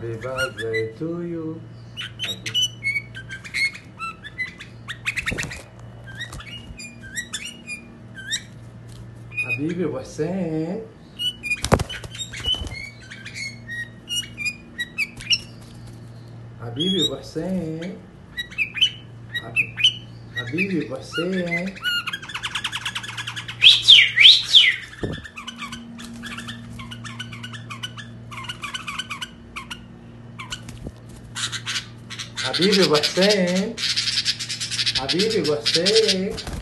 Happy birthday to you حبيبي ابو حسين حبيبي ابو حسين حب- حبيبي ابو حسين حبيبي ابو حسين حبيبي ابو حسين